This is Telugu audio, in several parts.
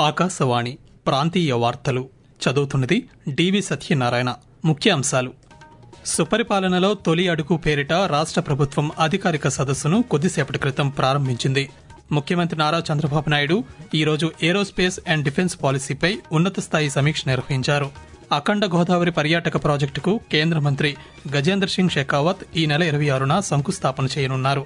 ఆకాశవాణి ప్రాంతీయ వార్తలు చదువుతున్నది డివి సత్యనారాయణ ముఖ్యాంశాలు సుపరిపాలనలో తొలి అడుగు పేరిట రాష్ట్ర ప్రభుత్వం అధికారిక సదస్సును కొద్దిసేపటి క్రితం ప్రారంభించింది ముఖ్యమంత్రి నారా చంద్రబాబు నాయుడు ఈరోజు ఏరోస్పేస్ అండ్ డిఫెన్స్ పాలసీపై ఉన్నత స్థాయి సమీక్ష నిర్వహించారు అఖండ గోదావరి పర్యాటక ప్రాజెక్టుకు కేంద్ర మంత్రి గజేంద్ర సింగ్ షెకావత్ ఈ నెల ఇరవై ఆరున శంకుస్థాపన చేయనున్నారు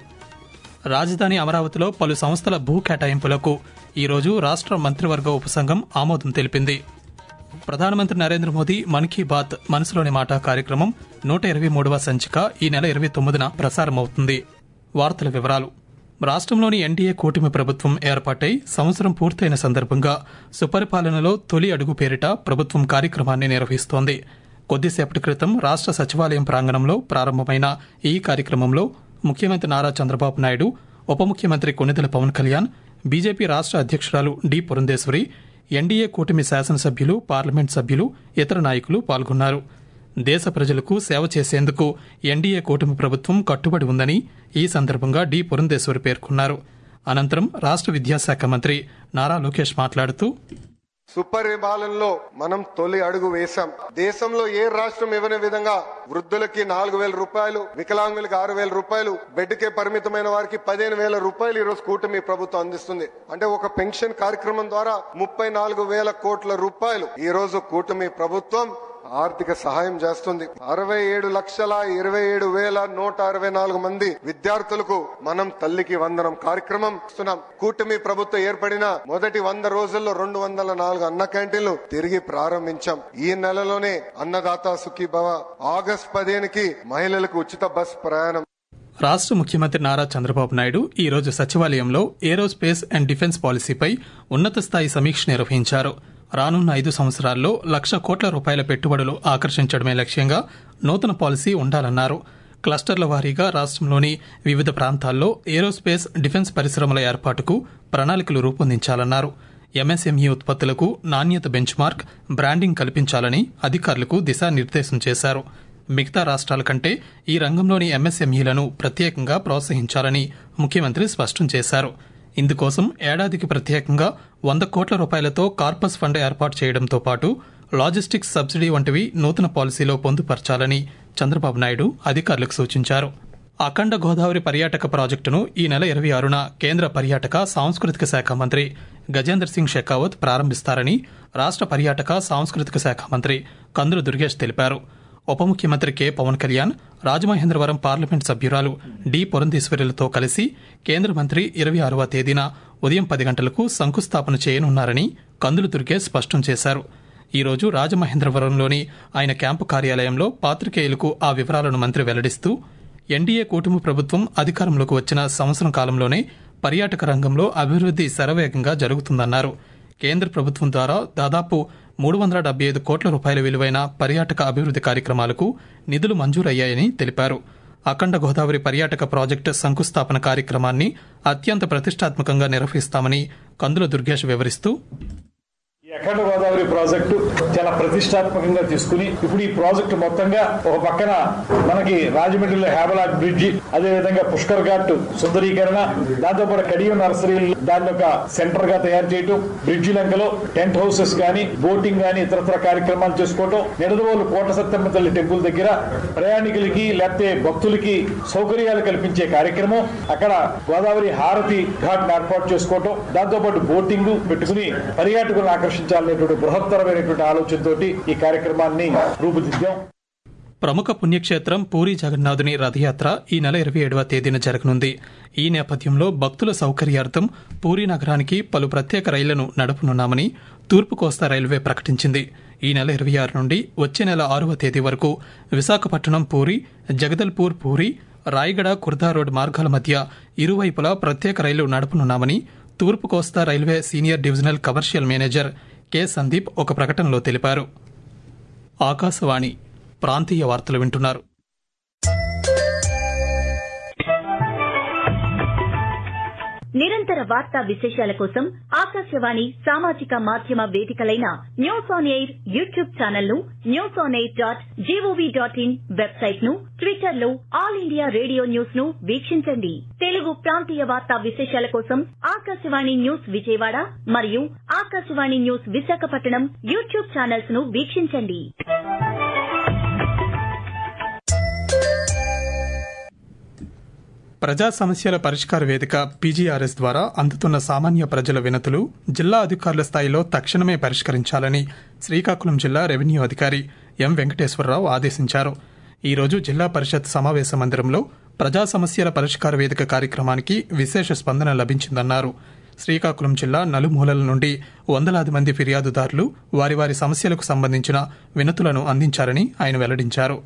రాజధాని అమరావతిలో పలు సంస్థల భూ కేటాయింపులకు ఈరోజు రాష్ట్ర మంత్రివర్గ ఉపసంఘం ఆమోదం తెలిపింది ప్రధానమంత్రి నరేంద్ర మోదీ మన్ కీ బాత్ మనసులోని మాట కార్యక్రమం నూట ఇరవై మూడవ సంచిక ఈ నెల ఇరవై తొమ్మిదిన ప్రసారమవుతుంది వార్తల వివరాలు రాష్ట్రంలోని ఎన్డీఏ కూటమి ప్రభుత్వం ఏర్పాటై సంవత్సరం పూర్తయిన సందర్భంగా సుపరిపాలనలో తొలి అడుగు పేరిట ప్రభుత్వం కార్యక్రమాన్ని నిర్వహిస్తోంది కొద్దిసేపటి క్రితం రాష్ట్ర సచివాలయం ప్రాంగణంలో ప్రారంభమైన ఈ కార్యక్రమంలో ముఖ్యమంత్రి నారా చంద్రబాబు నాయుడు ఉప ముఖ్యమంత్రి కొనిదెల పవన్ కళ్యాణ్ బీజేపీ రాష్ట్ర అధ్యక్షురాలు డి పురంధేశ్వరి ఎన్డీఏ కూటమి శాసనసభ్యులు పార్లమెంట్ సభ్యులు ఇతర నాయకులు పాల్గొన్నారు దేశ ప్రజలకు సేవ చేసేందుకు ఎన్డీఏ కూటమి ప్రభుత్వం కట్టుబడి ఉందని ఈ సందర్భంగా డి పురంధేశ్వరి పేర్కొన్నారు అనంతరం రాష్ట్ర విద్యాశాఖ మంత్రి నారా లోకేష్ మాట్లాడుతూ సుపరిపాలనలో మనం తొలి అడుగు వేశాం దేశంలో ఏ రాష్ట్రం ఇవ్వని విధంగా వృద్ధులకి నాలుగు వేల రూపాయలు వికలాంగులకి ఆరు వేల రూపాయలు బెడ్కే పరిమితమైన వారికి పదిహేను వేల రూపాయలు ఈ రోజు కూటమి ప్రభుత్వం అందిస్తుంది అంటే ఒక పెన్షన్ కార్యక్రమం ద్వారా ముప్పై నాలుగు వేల కోట్ల రూపాయలు ఈ రోజు కూటమి ప్రభుత్వం ఆర్థిక సహాయం చేస్తుంది అరవై ఏడు లక్షల ఇరవై ఏడు వేల నూట అరవై నాలుగు మంది విద్యార్థులకు మనం తల్లికి వందనం కార్యక్రమం ఇస్తున్నాం కూటమి ప్రభుత్వం ఏర్పడిన మొదటి వంద రోజుల్లో రెండు వందల నాలుగు అన్న క్యాంటీన్లు తిరిగి ప్రారంభించాం ఈ నెలలోనే అన్నదాత సుఖీ భవ ఆగస్ట్ పదిహేనుకి మహిళలకు ఉచిత బస్ ప్రయాణం రాష్ట్ర ముఖ్యమంత్రి నారా చంద్రబాబు నాయుడు ఈ రోజు సచివాలయంలో ఏరోస్పేస్ అండ్ డిఫెన్స్ పాలసీపై ఉన్నత స్థాయి సమీక్ష నిర్వహించారు రానున్న ఐదు సంవత్సరాల్లో లక్ష కోట్ల రూపాయల పెట్టుబడులు ఆకర్షించడమే లక్ష్యంగా నూతన పాలసీ ఉండాలన్నారు క్లస్టర్ల వారీగా రాష్ట్రంలోని వివిధ ప్రాంతాల్లో ఏరోస్పేస్ డిఫెన్స్ పరిశ్రమల ఏర్పాటుకు ప్రణాళికలు రూపొందించాలన్నారు ఎంఎస్ఎంఈ ఉత్పత్తులకు నాణ్యత బెంచ్ మార్క్ బ్రాండింగ్ కల్పించాలని అధికారులకు దిశానిర్దేశం చేశారు మిగతా రాష్ట్రాల కంటే ఈ రంగంలోని ఎంఎస్ఎంఈలను ప్రత్యేకంగా ప్రోత్సహించాలని ముఖ్యమంత్రి స్పష్టం చేశారు ఇందుకోసం ఏడాదికి ప్రత్యేకంగా వంద కోట్ల రూపాయలతో కార్పస్ ఫండ్ ఏర్పాటు చేయడంతో పాటు లాజిస్టిక్స్ సబ్సిడీ వంటివి నూతన పాలసీలో పొందుపరచాలని చంద్రబాబు నాయుడు అధికారులకు సూచించారు అఖండ గోదావరి పర్యాటక ప్రాజెక్టును ఈ నెల ఇరవై ఆరున కేంద్ర పర్యాటక సాంస్కృతిక శాఖ మంత్రి గజేంద్ర సింగ్ షెకావత్ ప్రారంభిస్తారని రాష్ట్ర పర్యాటక సాంస్కృతిక శాఖ మంత్రి కందుల దుర్గేష్ తెలిపారు ఉప ముఖ్యమంత్రి కె పవన్ కళ్యాణ్ రాజమహేంద్రవరం పార్లమెంట్ సభ్యురాలు డి పురంధేశ్వరులతో కలిసి కేంద్ర మంత్రి ఇరవై ఆరవ తేదీన ఉదయం పది గంటలకు శంకుస్థాపన చేయనున్నారని కందులు దుర్గేష్ స్పష్టం చేశారు ఈ రోజు రాజమహేంద్రవరంలోని ఆయన క్యాంపు కార్యాలయంలో పాత్రికేయులకు ఆ వివరాలను మంత్రి వెల్లడిస్తూ ఎన్డీఏ కూటమి ప్రభుత్వం అధికారంలోకి వచ్చిన సంవత్సరం కాలంలోనే పర్యాటక రంగంలో అభివృద్ది శరవేగంగా జరుగుతుందన్నారు కేంద్ర ప్రభుత్వం ద్వారా దాదాపు మూడు వందల డెబ్బై ఐదు కోట్ల రూపాయల విలువైన పర్యాటక అభివృద్ది కార్యక్రమాలకు నిధులు మంజూరయ్యాయని తెలిపారు అఖండ గోదావరి పర్యాటక ప్రాజెక్టు శంకుస్థాపన కార్యక్రమాన్ని అత్యంత ప్రతిష్టాత్మకంగా నిర్వహిస్తామని కందుల దుర్గేష్ వివరిస్తూ ఈ అఖండ గోదావరి ప్రాజెక్టు చాలా ప్రతిష్టాత్మకంగా తీసుకుని ఇప్పుడు ఈ ప్రాజెక్టు మొత్తంగా ఒక పక్కన మనకి రాజమండ్రిలో హేబలాక్ బ్రిడ్జి అదే విధంగా పుష్కర్ ఘాట్ సుందరీకరణ దాంతో పాటు కడియం నర్సరీలు దాన్ని ఒక సెంటర్ గా తయారు చేయటం బ్రిడ్జి లంకలో టెంట్ హౌసెస్ గానీ బోటింగ్ గానీ ఇతరత్ర కార్యక్రమాలు చేసుకోవటం నిడదవోలు కోట సత్యమ్మ తల్లి టెంపుల్ దగ్గర ప్రయాణికులకి లేకపోతే భక్తులకి సౌకర్యాలు కల్పించే కార్యక్రమం అక్కడ గోదావరి హారతి ఘాట్ ఏర్పాటు చేసుకోవటం దాంతో పాటు బోటింగ్ పెట్టుకుని పర్యాటకులను ఆకర్షించాలనేటువంటి బృహత్తరమైనటువంటి ఆలోచనతోటి ఈ కార్యక్రమాన్ని రూపుదిద్దాం ప్రముఖ పుణ్యక్షేత్రం పూరి జగన్నాథుని రథయాత్ర ఈ నెల ఇరవై ఏడవ తేదీన జరగనుంది ఈ నేపథ్యంలో భక్తుల సౌకర్యార్థం పూరి నగరానికి పలు ప్రత్యేక రైళ్లను నడపనున్నామని తూర్పు కోస్తా రైల్వే ప్రకటించింది ఈ నెల ఇరవై ఆరు నుండి వచ్చే నెల ఆరవ తేదీ వరకు విశాఖపట్నం పూరి జగదల్పూర్ పూరి రాయగడ కుర్దా రోడ్ మార్గాల మధ్య ఇరువైపులా ప్రత్యేక రైలు నడపనున్నామని తూర్పు కోస్తా railway senior divisional commercial manager K Sandeep ఒక ప్రకటనలో తెలిపారు ఆకాశవాణి ప్రాంతీయ వార్తలు వింటున్నారు నిరంతర వార్తా విశేషాల కోసం ఆకాశవాణి సామాజిక మాధ్యమ వేదికలైన news on air YouTube channel ను news on air dot G O V dot in website ను ట్విట్టర్ లో ఆల్ ఇండియా రేడియో న్యూస్ ను వీక్షించండి తెలుగు ప్రాంతీయ వార్తా విశేషాల కోసం ఆకాశవాణి న్యూస్ విజయవాడ మరియు ఆకాశవాణి న్యూస్ విశాఖపట్నం యూట్యూబ్ ఛానల్స్ ను వీక్షించండి ప్రజా సమస్యల పరిష్కార వేదిక పీజీఆర్ఎస్ ద్వారా అందుతున్న సామాన్య ప్రజల వినతులు జిల్లా అధికారుల స్థాయిలో తక్షణమే పరిష్కరించాలని శ్రీకాకుళం జిల్లా రెవెన్యూ అధికారి ఎం వెంకటేశ్వరరావు ఆదేశించారు ఈ రోజు జిల్లా పరిషత్ సమావేశ మందిరంలో ప్రజా సమస్యల పరిష్కార వేదిక కార్యక్రమానికి విశేష స్పందన లభించిందన్నారు శ్రీకాకుళం జిల్లా నలుమూలల నుండి వందలాది మంది ఫిర్యాదుదారులు వారి వారి సమస్యలకు సంబంధించిన వినతులను అందించారని ఆయన వెల్లడించారు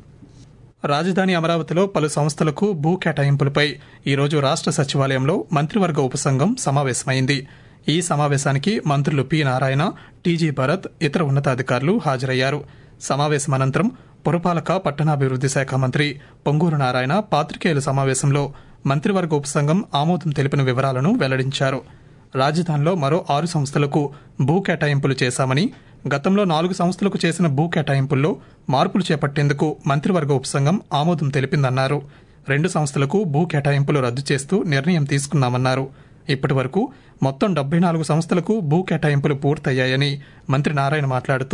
రాజధాని అమరావతిలో పలు సంస్థలకు భూ కేటాయింపులపై ఈరోజు రాష్ట్ర సచివాలయంలో మంత్రివర్గ ఉపసంఘం సమావేశమైంది ఈ సమావేశానికి మంత్రులు పి నారాయణ టీజీ భరత్ ఇతర ఉన్నతాధికారులు హాజరయ్యారు సమావేశం అనంతరం పురపాలక పట్టణాభివృద్ది శాఖ మంత్రి పొంగూరు నారాయణ పాత్రికేయుల సమావేశంలో మంత్రివర్గ ఉపసంఘం ఆమోదం తెలిపిన వివరాలను వెల్లడించారు రాజధానిలో మరో ఆరు సంస్థలకు భూ కేటాయింపులు చేశామని గతంలో నాలుగు సంస్థలకు చేసిన భూ కేటాయింపుల్లో మార్పులు చేపట్టేందుకు మంత్రివర్గ ఉపసంఘం ఆమోదం తెలిపిందన్నారు రెండు సంస్థలకు భూ కేటాయింపులు రద్దు చేస్తూ నిర్ణయం తీసుకున్నామన్నారు ఇప్పటి వరకు మొత్తం డెబ్బై నాలుగు సంస్థలకు భూ కేటాయింపులు పూర్తయ్యాయని మంత్రి నారాయణ మాట్లాడుతూ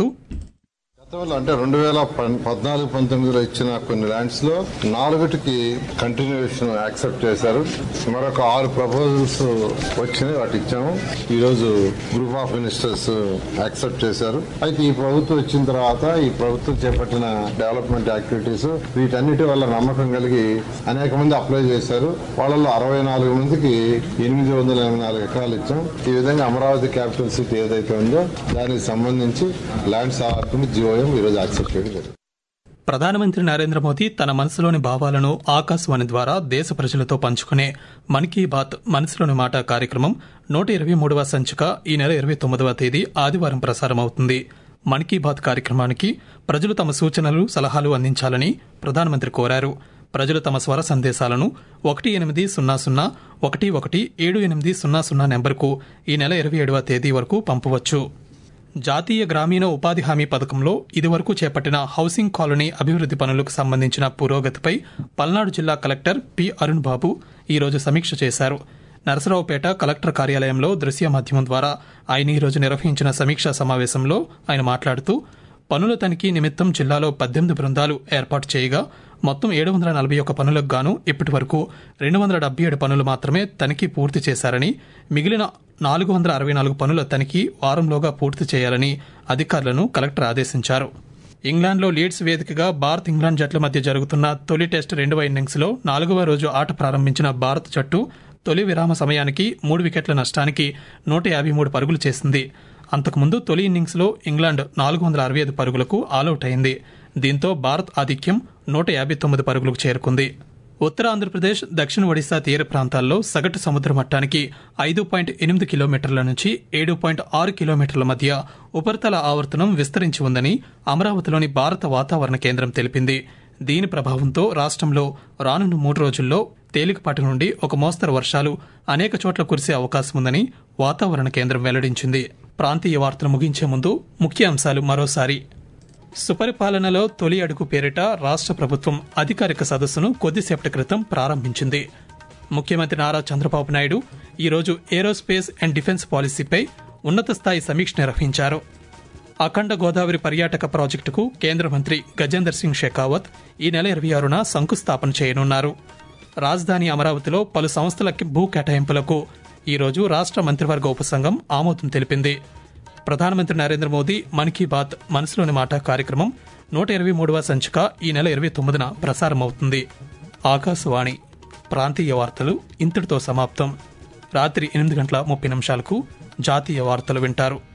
గతంలో అంటే రెండు వేల పన్- పద్నాలుగు పంతొమ్మిదిలో ఇచ్చిన కొన్ని ల్యాండ్స్ లో నాలుగుటికి కంటిన్యూషన్ యాక్సెప్ట్ చేశారు మరొక ఆరు ప్రపోజల్స్ వచ్చినాయి వాటి ఇచ్చాము ఈ రోజు గ్రూప్ ఆఫ్ మినిస్టర్స్ యాక్సెప్ట్ చేశారు అయితే ఈ ప్రభుత్వం వచ్చిన తర్వాత ఈ ప్రభుత్వం చేపట్టిన డెవలప్మెంట్ యాక్టివిటీస్ వీటన్నిటి వల్ల నమ్మకం కలిగి అనేక మంది అప్లై చేశారు వాళ్ళలో అరవై నాలుగు మందికి ఎనిమిది వందల ఎనభై నాలుగు ఎకరాలు ఇచ్చాం ఈ విధంగా అమరావతి క్యాపిటల్ సిటీ ఏదైతే ఉందో దానికి సంబంధించి ల్యాండ్ సార్కుని జియోఎం ఈరోజు యాక్సెప్ట్ చేయడం జరిగింది ప్రధానమంత్రి నరేంద్ర మోదీ తన మనసులోని భావాలను ఆకాశవాణి ద్వారా దేశ ప్రజలతో పంచుకునే మన్ కీ బాత్ మనసులోని మాట కార్యక్రమం నూట ఇరవై మూడవ సంచిక ఈ నెల ఇరవై తొమ్మిదవ తేదీ ఆదివారం ప్రసారమవుతుంది మన్ కీ బాత్ కార్యక్రమానికి ప్రజలు తమ సూచనలు సలహాలు అందించాలని ప్రధానమంత్రి కోరారు ప్రజలు తమ స్వర సందేశాలను ఒకటి ఎనిమిది సున్నా సున్నా ఒకటి ఒకటి ఏడు ఎనిమిది సున్నా సున్నా నెంబర్కు ఈ నెల ఇరవై ఏడవ తేదీ వరకు పంపవచ్చు జాతీయ గ్రామీణ ఉపాధి హామీ పథకంలో ఇదివరకు చేపట్టిన హౌసింగ్ కాలనీ అభివృద్ది పనులకు సంబంధించిన పురోగతిపై పల్నాడు జిల్లా కలెక్టర్ పి అరుణ్ బాబు ఈరోజు సమీక్ష చేశారు నరసరావుపేట కలెక్టర్ కార్యాలయంలో దృశ్య మాధ్యమం ద్వారా ఆయన ఈరోజు నిర్వహించిన సమీక్షా సమావేశంలో ఆయన మాట్లాడుతూ పనుల తనిఖీ నిమిత్తం జిల్లాలో పద్దెనిమిది బృందాలు ఏర్పాటు చేయగా మొత్తం ఏడు వందల నలభై ఒక్క పనులకు గాను ఇప్పటి వరకు రెండు వందల డెబ్బై ఏడు పనులు మాత్రమే తనిఖీ పూర్తి చేశారని మిగిలిన నాలుగు వందల అరవై నాలుగు పనుల తనిఖీ వారంలోగా పూర్తి చేయాలని అధికారులను కలెక్టర్ ఆదేశించారు ఇంగ్లాండ్లో లీడ్స్ వేదికగా భారత్ ఇంగ్లాండ్ జట్ల మధ్య జరుగుతున్న తొలి టెస్ట్ రెండవ ఇన్నింగ్స్లో నాలుగవ రోజు ఆట ప్రారంభించిన భారత్ జట్టు తొలి విరామ సమయానికి మూడు వికెట్ల నష్టానికి నూట యాభై మూడు పరుగులు చేసింది అంతకుముందు తొలి ఇన్నింగ్స్లో ఇంగ్లాండ్ నాలుగు వందల అరవై ఐదు పరుగులకు ఆలౌట్ అయింది దీంతో భారత్ ఆధిక్యం నూట యాభై తొమ్మిది పరుగులకు చేరుకుంది ఉత్తర ఆంధ్రప్రదేశ్ దక్షిణ ఒడిశా తీర ప్రాంతాల్లో సగటు సముద్ర మట్టానికి ఐదు పాయింట్ ఎనిమిది కిలోమీటర్ల నుంచి ఏడు పాయింట్ ఆరు కిలోమీటర్ల మధ్య ఉపరితల ఆవర్తనం విస్తరించి ఉందని అమరావతిలోని భారత వాతావరణ కేంద్రం తెలిపింది దీని ప్రభావంతో రాష్ట్రంలో రానున్న మూడు రోజుల్లో తేలికపాటి నుండి ఒక మోస్తరు వర్షాలు అనేక చోట్ల కురిసే అవకాశం ఉందని వాతావరణ కేంద్రం వెల్లడించింది ప్రాంతీయ వార్తలు ముగించే ముందు ముఖ్య అంశాలు మరోసారి సుపరిపాలనలో తొలి అడుగు పేరిట రాష్ట్ర ప్రభుత్వం అధికారిక సదస్సును కొద్దిసేపటి క్రితం ప్రారంభించింది ముఖ్యమంత్రి నారా చంద్రబాబు నాయుడు ఈరోజు ఏరోస్పేస్ అండ్ డిఫెన్స్ పాలసీపై ఉన్నత స్థాయి సమీక్ష నిర్వహించారు అఖండ గోదావరి పర్యాటక ప్రాజెక్టుకు కేంద్ర మంత్రి గజేందర్ సింగ్ షెకావత్ ఈ నెల ఇరవై ఆరున శంకుస్థాపన చేయనున్నారు రాజధాని అమరావతిలో పలు సంస్థలకి భూ కేటాయింపులకు ఈరోజు రాష్ట్ర మంత్రివర్గ ఉపసంఘం ఆమోదం తెలిపింది ప్రధానమంత్రి నరేంద్ర మోదీ మన్ కీ బాత్ మనసులోని మాట కార్యక్రమం నూట ఇరవై మూడవ సంచిక ఈ నెల ఇరవై తొమ్మిదిన ప్రసారమవుతుంది ఆకాశవాణి ప్రాంతీయ వార్తలు ఇంతటితో సమాప్తం రాత్రి ఎనిమిది గంటల ముప్పై నిమిషాలకు జాతీయ వార్తలు వింటారు